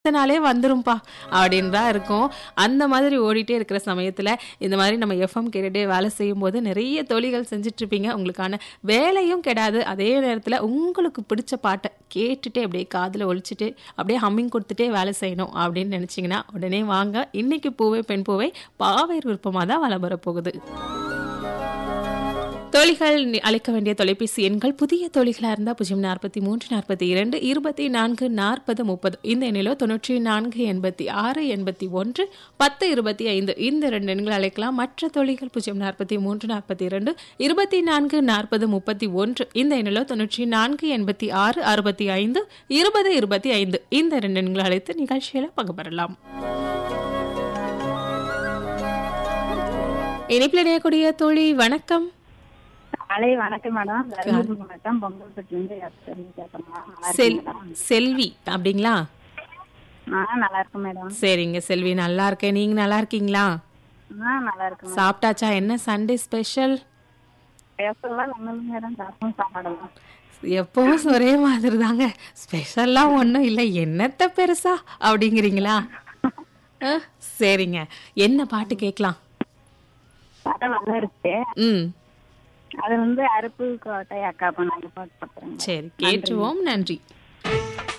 நாளே வந்துரும்பா அப்படின்னு தான் இருக்கும் அந்த மாதிரி ஓடிட்டே இருக்கிற சமயத்தில் இந்த மாதிரி நம்ம எஃப்எம் கேட்டுட்டே வேலை செய்யும்போது நிறைய தொழில்கள் செஞ்சுட்டு இருப்பீங்க உங்களுக்கான வேலையும் கெடாது அதே நேரத்தில் உங்களுக்கு பிடிச்ச பாட்டை கேட்டுட்டு அப்படியே காதில் ஒழிச்சிட்டு அப்படியே ஹம்மிங் கொடுத்துட்டே வேலை செய்யணும் அப்படின்னு நினச்சிங்கன்னா உடனே வாங்க இன்னைக்கு பூவை பெண் பூவை பாவையர் விருப்பமாக தான் வளம் வரப்போகுது தொழில்கள் நி- அழைக்க வேண்டிய தொலைபேசி எண்கள் புதிய தொழில்களாக இருந்தால் பூஜ்ஜியம் நாற்பத்தி மூன்று நாற்பத்தி இரண்டு இருபத்தி நான்கு நாற்பது முப்பது இந்த எண்ணிலோ தொண்ணூற்றி நான்கு எண்பத்தி ஆறு எண்பத்தி ஒன்று பத்து இருபத்தி ஐந்து இந்த ரெண்டு எண்கள் அழைக்கலாம் மற்ற தொழில்கள் பூஜ்ஜியம் நாற்பத்தி மூன்று நாற்பத்தி இரண்டு இருபத்தி நான்கு நாற்பது முப்பத்தி ஒன்று இந்த எண்ணிலோ தொண்ணூற்றி நான்கு எண்பத்தி ஆறு அறுபத்தி ஐந்து இருபது இருபத்தி ஐந்து இந்த ரெண்டு எண்கள் அழைத்து நிகழ்ச்சியில் பங்கு பெறலாம் இணைப்பில் இணையக்கூடிய தோழி வணக்கம் காலை வணக்கம் மேடம் தருமபுரி மாவட்டம் பொங்கல்பட்டிலேருந்து கேட்குறோம் நல்லா செல் இருக்கீங்களா செல்வி அப்படிங்களா ஆ நல்லா இருக்கும் மேடம் சரிங்க செல்வி நல்லா இருக்கேன் நீங்க நல்லா இருக்கீங்களா ஆ நல்லா இருக்கு மேடம் சாப்பிட்டாச்சா என்ன சண்டே ஸ்பெஷல் பேசலாம் ஒன்றும் மேடம் சாப்பிடும் சாப்பாடு தான் எப்பவும் ஒரே மாதிரி தாங்க ஸ்பெஷல்லாம் ஒன்றும் இல்லை என்னத்த பெருசா அப்படிங்கிறீங்களா ஆ, சரிங்க என்ன பாட்டு கேட்கலாம் படம் நல்லா இருக்கு ம் அது வந்து அருப்பு கோட்டை அக்கா பண்ணாங்க பாட்டு பார்க்குறேங்க சரி கேட்டுருவோம் நன்றி